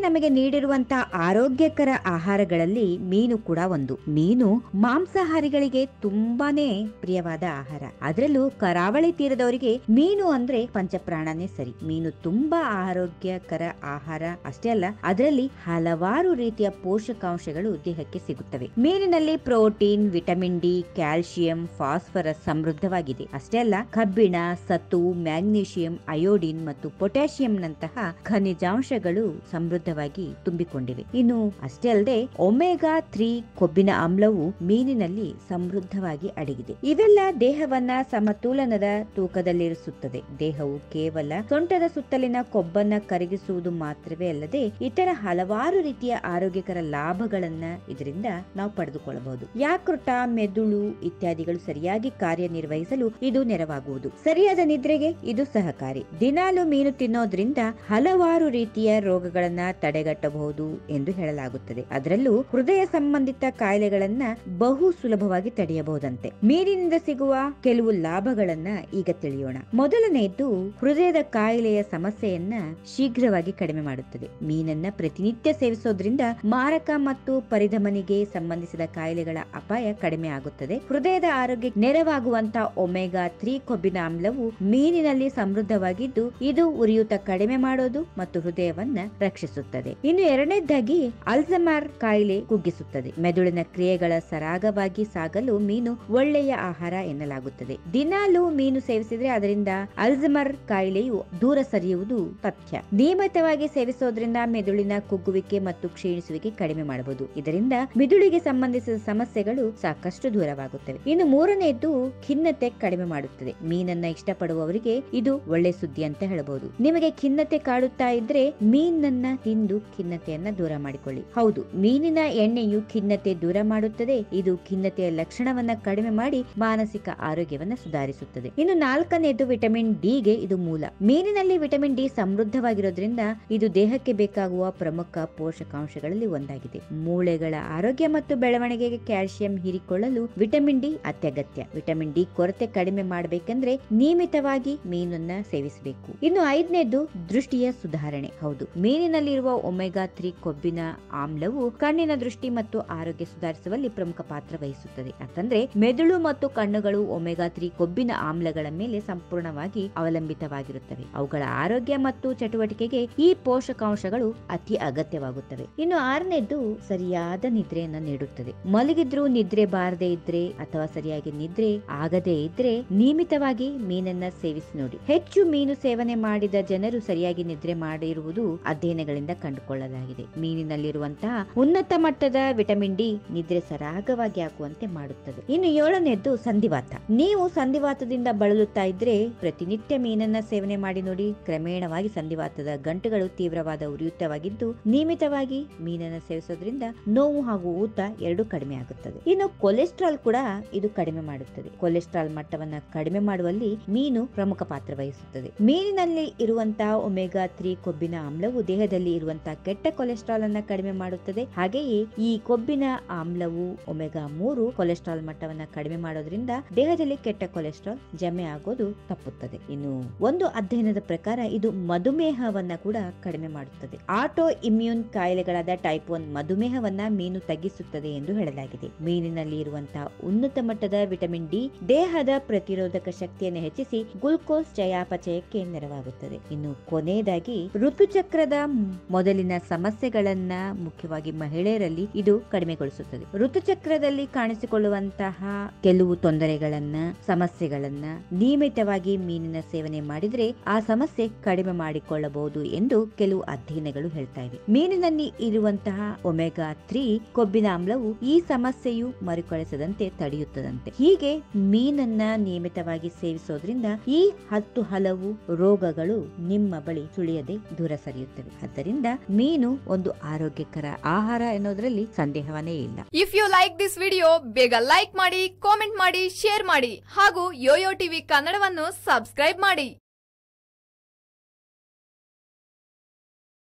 ನಮಗೆ ನೀಡಿರುವಂತಹ ಆರೋಗ್ಯಕರ ಆಹಾರಗಳಲ್ಲಿ ಮೀನು ಕೂಡ ಒಂದು ಮೀನು ಮಾಂಸಾಹಾರಿಗಳಿಗೆ ತುಂಬಾನೇ ಪ್ರಿಯವಾದ ಆಹಾರ ಅದರಲ್ಲೂ ಕರಾವಳಿ ತೀರದವರಿಗೆ ಮೀನು ಅಂದ್ರೆ ಪಂಚಪ್ರಾಣನೇ ಸರಿ ಮೀನು ತುಂಬಾ ಆರೋಗ್ಯಕರ ಆಹಾರ ಅಷ್ಟೇ ಅಲ್ಲ ಅದರಲ್ಲಿ ಹಲವಾರು ರೀತಿಯ ಪೋಷಕಾಂಶಗಳು ದೇಹಕ್ಕೆ ಸಿಗುತ್ತವೆ ಮೀನಿನಲ್ಲಿ protein vitamin D calcium phosphorus ಸಮೃದ್ಧವಾಗಿದೆ ಅಷ್ಟೇ ಅಲ್ಲ ಕಬ್ಬಿಣ ಸತ್ತು ಮ್ಯಾಗ್ನೀಷಿಯಂ ಅಯೋಡಿನ್ ಮತ್ತು ಪೊಟ್ಯಾಷಿಯಂನಂತಹ ಖನಿಜಾಂಶಗಳು ಸಮೃದ್ಧವಾಗಿ ತುಂಬಿಕೊಂಡಿವೆ ಇನ್ನು ಅಷ್ಟೇ ಅಲ್ಲದೆ ಒಮೆಗಾ ತ್ರೀ ಕೊಬ್ಬಿನ ಆಮ್ಲವು ಮೀನಿನಲ್ಲಿ ಸಮೃದ್ಧವಾಗಿ ಅಡಗಿದೆ ಇವೆಲ್ಲ ದೇಹವನ್ನ ಸಮತೋಲನದ ತೂಕದಲ್ಲಿರಿಸುತ್ತದೆ ದೇಹವು ಕೇವಲ ಸೊಂಟದ ಸುತ್ತಲಿನ ಕೊಬ್ಬನ್ನ ಕರಗಿಸುವುದು ಮಾತ್ರವೇ ಅಲ್ಲದೆ ಇತರ ಹಲವಾರು ರೀತಿಯ ಆರೋಗ್ಯಕರ ಲಾಭಗಳನ್ನ ಇದರಿಂದ ನಾವು ಪಡೆದುಕೊಳ್ಳಬಹುದು ಯಾಕೃತ ಮೆದುಳು ಇತ್ಯಾದಿಗಳು ಸರಿಯಾಗಿ ಕಾರ್ಯನಿರ್ವಹಿಸಲು ಇದು ನೆರವಾಗುವುದು ಸರಿಯಾದ ನಿದ್ರೆಗೆ ಇದು ಸಹಕಾರಿ ದಿನಾಲು ಮೀನು ತಿನ್ನೋದ್ರಿಂದ ಹಲವಾರು ರೀತಿಯ ರೋಗಗಳನ್ನ ತಡೆಗಟ್ಟಬಹುದು ಎಂದು ಹೇಳಲಾಗುತ್ತದೆ ಅದರಲ್ಲೂ ಹೃದಯ ಸಂಬಂಧಿತ ಕಾಯಿಲೆಗಳನ್ನ ಬಹು ಸುಲಭವಾಗಿ ತಡೆಯಬಹುದಂತೆ ಮೀನಿನಿಂದ ಸಿಗುವ ಕೆಲವು ಲಾಭಗಳನ್ನ ಈಗ ತಿಳಿಯೋಣ ಮೊದಲನೆಯದು ಹೃದಯದ ಕಾಯಿಲೆಯ ಸಮಸ್ಯೆಯನ್ನ ಶೀಘ್ರವಾಗಿ ಕಡಿಮೆ ಮಾಡುತ್ತದೆ ಮೀನನ್ನ ಪ್ರತಿನಿತ್ಯ ಸೇವಿಸೋದ್ರಿಂದ ಮಾರಕ ಮತ್ತು ಪರಿಧಮನಿಗೆ ಸಂಬಂಧಿಸಿದ ಕಾಯಿಲೆಗಳ ಅಪಾಯ ಕಡಿಮೆ ಆಗುತ್ತದೆ ಹೃದಯದ ಆರೋಗ್ಯ ನೆರವಾಗುವಂತ ಒಮೆಗಾ ತ್ರೀ ಕೊಬ್ಬಿನ ಆಮ್ಲವು ಮೀನಿನಲ್ಲಿ ಸಮೃದ್ಧವಾಗಿದ್ದು ಇದು ಉರಿಯೂತ ಕಡಿಮೆ ಮಾಡೋದು ಮತ್ತು ಹೃದಯವನ್ನ ರಕ್ಷಿಸುತ್ತದೆ ಇನ್ನು ಎರಡನೇದಾಗಿ ಅಲ್ಝಮರ್ ಕಾಯಿಲೆ ಕುಗ್ಗಿಸುತ್ತದೆ ಮೆದುಳಿನ ಕ್ರಿಯೆಗಳ ಸರಾಗವಾಗಿ ಸಾಗಲು ಮೀನು ಒಳ್ಳೆಯ ಆಹಾರ ಎನ್ನಲಾಗುತ್ತದೆ ದಿನಾಲೂ ಮೀನು ಸೇವಿಸಿದ್ರೆ ಅದರಿಂದ ಅಲ್ಝಮರ್ ಕಾಯಿಲೆಯು ದೂರ ಸರಿಯುವುದು ತಥ್ಯ ನಿಯಮಿತವಾಗಿ ಸೇವಿಸೋದ್ರಿಂದ ಮೆದುಳಿನ ಕುಗ್ಗುವಿಕೆ ಮತ್ತು ಕ್ಷೀಣಿಸುವಿಕೆ ಕಡಿಮೆ ಮಾಡಬಹುದು ಇದರಿಂದ ಮಿದುಳಿಗೆ ಸಂಬಂಧಿಸಿದ ಸಮಸ್ಯೆಗಳು ಸಾಕಷ್ಟು ದೂರವಾಗುತ್ತವೆ ಇನ್ನು ಮೂರನೆಯದು ಖಿನ್ನತೆ ಕಡಿಮೆ ಮಾಡುತ್ತದೆ ಮೀನನ್ನ ಇಷ್ಟಪಡುವವರಿಗೆ ಇದು ಒಳ್ಳೆ ಸುದ್ದಿ ಅಂತ ಹೇಳಬಹುದು ನಿಮಗೆ ಖಿನ್ನತೆ ಕಾಡುತ್ತಾ ಇದ್ರೆ ಮೀನನ್ನ ತಿಂದು ಖಿನ್ನತೆಯನ್ನ ದೂರ ಮಾಡಿಕೊಳ್ಳಿ ಹೌದು ಮೀನಿನ ಎಣ್ಣೆಯು ಖಿನ್ನತೆ ದೂರ ಮಾಡುತ್ತದೆ ಇದು ಖಿನ್ನತೆಯ ಲಕ್ಷಣವನ್ನ ಕಡಿಮೆ ಮಾಡಿ ಮಾನಸಿಕ ಆರೋಗ್ಯವನ್ನ ಸುಧಾರಿಸುತ್ತದೆ ಇನ್ನು ನಾಲ್ಕನೆಯದು ವಿಟಮಿನ್ ಡಿ ಗೆ ಇದು ಮೂಲ ಮೀನಿನಲ್ಲಿ ವಿಟಮಿನ್ ಡಿ ಸಮೃದ್ಧವಾಗಿರೋದ್ರಿಂದ ಇದು ದೇಹಕ್ಕೆ ಬೇಕಾಗುವ ಪ್ರಮುಖ ಪೋಷಕಾಂಶಗಳಲ್ಲಿ ಒಂದಾಗಿದೆ ಮೂಳೆಗಳ ಆರೋಗ್ಯ ಮತ್ತು ಬೆಳವಣಿಗೆಗೆ ಕ್ಯಾಲ್ಸಿಯಂ ಹೀರಿಕೊಳ್ಳಲು ವಿಟಮಿನ್ ಡಿ ಅತ್ಯಗತ್ಯ ವಿಟಮಿನ್ ಡಿ ಕೊರತೆ ಕಡಿಮೆ ಮಾಡಬೇಕೆಂದ್ರೆ ನಿಯಮಿತವಾಗಿ ಮೀನನ್ನ ಸೇವಿಸಬೇಕು ಇನ್ನು ಐದನೇದು ದೃಷ್ಟಿಯ ಸುಧಾರಣೆ ಹೌದು ಮೀನಿನಲ್ಲಿರುವ ಒಮೆಗಾ ತ್ರೀ ಕೊಬ್ಬಿನ ಆಮ್ಲವು ಕಣ್ಣಿನ ದೃಷ್ಟಿ ಮತ್ತು ಆರೋಗ್ಯ ಸುಧಾರಿಸುವಲ್ಲಿ ಪ್ರಮುಖ ಪಾತ್ರ ವಹಿಸುತ್ತದೆ ಯಾಕಂದ್ರೆ ಮೆದುಳು ಮತ್ತು ಕಣ್ಣುಗಳು ಒಮೆಗಾ ತ್ರೀ ಕೊಬ್ಬಿನ ಆಮ್ಲಗಳ ಮೇಲೆ ಸಂಪೂರ್ಣವಾಗಿ ಅವಲಂಬಿತವಾಗಿರುತ್ತವೆ ಅವುಗಳ ಆರೋಗ್ಯ ಮತ್ತು ಚಟುವಟಿಕೆಗೆ ಈ ಪೋಷಕಾಂಶಗಳು ಅತಿ ಅಗತ್ಯವಾಗುತ್ತವೆ ಇನ್ನು ಆರನೇದು ಸರಿಯಾದ ನಿದ್ರೆಯನ್ನ ನೀಡುತ್ತದೆ ಮಲಗಿದ್ರೂ ನಿದ್ರೆ ಬಾರದೇ ಇದ್ರೆ ಅಥವಾ ಸರಿಯಾಗಿ ನಿದ್ರೆ ಆಗದೇ ಇದ್ರೆ ನಿಯಮಿತವಾಗಿ ಮೀನನ್ನ ಸೇವಿಸಿ ನೋಡಿ ಹೆಚ್ಚು ಮೀನು ಸೇವನೆ ಮಾಡಿದ ಜನರು ಸರಿಯಾಗಿ ನಿದ್ರೆ ಮಾಡಿರುವುದು ಅಧ್ಯಯನಗಳಿಂದ ಕಂಡುಕೊಳ್ಳಲಾಗಿದೆ ಮೀನಿನಲ್ಲಿರುವಂತಹ ಉನ್ನತ ಮಟ್ಟದ ವಿಟಮಿನ್ ಡಿ ನಿದ್ರೆ ಸರಾಗವಾಗಿ ಆಗುವಂತೆ ಮಾಡುತ್ತದೆ ಇನ್ನು ಏಳನೇದ್ದು ಸಂಧಿವಾತ ನೀವು ಸಂಧಿವಾತದಿಂದ ಬಳಲುತ್ತಾ ಇದ್ರೆ ಪ್ರತಿನಿತ್ಯ ಮೀನನ್ನ ಸೇವನೆ ಮಾಡಿ ನೋಡಿ ಕ್ರಮೇಣವಾಗಿ ಸಂಧಿವಾತದ ಗಂಟುಗಳು ತೀವ್ರವಾದ ಉರಿಯುತ್ತವಾಗಿದ್ದು ನಿಯಮಿತವಾಗಿ ಮೀನನ್ನ ಸೇವಿಸೋದ್ರಿಂದ ನೋವು ಹಾಗೂ ಊತ ಎರಡು ಕಡಿಮೆ ಆಗುತ್ತದೆ ಇನ್ನು ಕೊಲೆಸ್ಟ್ರಾಲ್ ಕೂಡ ಇದು ಕಡಿಮೆ ಮಾಡುತ್ತದೆ ಕೊಲೆಸ್ಟ್ರಾಲ್ ಮಟ್ಟವನ್ನ ಕಡಿಮೆ ಮಾಡುವಲ್ಲಿ ಮೀನು ಪ್ರಮುಖ ಪಾತ್ರ ವಹಿಸುತ್ತದೆ ಮೀನಿನಲ್ಲಿ ಇರುವಂತಹ ಒಮೆಗಾ ತ್ರೀ ಕೊಬ್ಬಿನ ಆಮ್ಲವು ದೇಹದಲ್ಲಿ ಇರುವಂತಹ ಕೆಟ್ಟ ಕೊಲೆಸ್ಟ್ರಾಲ್ ಅನ್ನ ಕಡಿಮೆ ಮಾಡುತ್ತದೆ ಹಾಗೆಯೇ ಈ ಕೊಬ್ಬಿನ ಆಮ್ಲವು ಒಮೆಗಾ ಮೂರು ಕೊಲೆಸ್ಟ್ರಾಲ್ ಮಟ್ಟವನ್ನ ಕಡಿಮೆ ಮಾಡೋದ್ರಿಂದ ದೇಹದಲ್ಲಿ ಕೆಟ್ಟ ಕೊಲೆಸ್ಟ್ರಾಲ್ ಜಮೆ ಆಗೋದು ತಪ್ಪುತ್ತದೆ ಇನ್ನು ಒಂದು ಅಧ್ಯಯನದ ಪ್ರಕಾರ ಇದು ಮಧುಮೇಹವನ್ನ ಕೂಡ ಕಡಿಮೆ ಮಾಡುತ್ತದೆ ಆಟೋ ಇಮ್ಯೂನ್ ಕಾಯಿಲೆಗಳಾದ ಟೈಪ್ ಒನ್ ಮಧುಮೇಹವನ್ನ ಮೀನು ತಗ್ಗಿಸುತ್ತದೆ ಎಂದು ಹೇಳಲಾಗಿದೆ ಮೀನಿನಲ್ಲಿ ಇರುವಂತಹ ಉನ್ನತ ಮಟ್ಟದ ವಿಟಮಿನ್ ಡಿ ದೇಹದ ಪ್ರತಿರೋಧಕ ಶಕ್ತಿಯನ್ನು ಹೆಚ್ಚಿಸಿ ಗ್ಲುಕೋಸ್ ಚಯಾಪಚಯಕ್ಕೆ ನೆರವಾಗುತ್ತದೆ ಇನ್ನು ಕೊನೆಯದಾಗಿ ಋತುಚಕ್ರದ ಮೊದಲಿನ ಸಮಸ್ಯೆಗಳನ್ನ ಮುಖ್ಯವಾಗಿ ಮಹಿಳೆಯರಲ್ಲಿ ಇದು ಕಡಿಮೆಗೊಳಿಸುತ್ತದೆ ಋತುಚಕ್ರದಲ್ಲಿ ಕಾಣಿಸಿಕೊಳ್ಳುವಂತಹ ಕೆಲವು ತೊಂದರೆಗಳನ್ನ ಸಮಸ್ಯೆಗಳನ್ನ ನಿಯಮಿತವಾಗಿ ಮೀನಿನ ಸೇವನೆ ಮಾಡಿದ್ರೆ ಆ ಸಮಸ್ಯೆ ಕಡಿಮೆ ಮಾಡಿಕೊಳ್ಳಬಹುದು ಎಂದು ಕೆಲವು ಅಧ್ಯಯನಗಳು ಹೇಳ್ತಾ ಇವೆ ಮೀನಿನಲ್ಲಿ ಇರುವಂತಹ ಒಮೆಗಾ ತ್ರೀ ಕೊಬ್ಬಿನ ಆಮ್ಲವು ಈ ಸಮಸ್ಯೆಯು ಮರುಕಳಿಸದಂತೆ ತಡೆಯುತ್ತದಂತೆ ಹೀಗೆ ಮೀನನ್ನ ನಿಯಮಿತವಾಗಿ ಸೇವಿಸೋದ್ರಿಂದ ಈ ಹತ್ತು ಹಲವು ರೋಗಗಳು ನಿಮ್ಮ ಬಳಿ ಸುಳಿಯದೆ ದೂರ ಸರಿಯುತ್ತವೆ ಆದ್ದರಿಂದ ಮೀನು ಒಂದು ಆರೋಗ್ಯಕರ ಆಹಾರ ಎನ್ನುವುದರಲ್ಲಿ ಸಂದೇಹವೇ ಇಲ್ಲ if you like this video ಬೇಗ ಲೈಕ್ ಮಾಡಿ ಕಾಮೆಂಟ್ ಮಾಡಿ ಶೇರ್ ಮಾಡಿ ಹಾಗೂ ಯೋಯೋ ಟಿವಿ ಕನ್ನಡವನ್ನು ಸಬ್ಸ್ಕ್ರೈಬ್ ಮಾಡಿ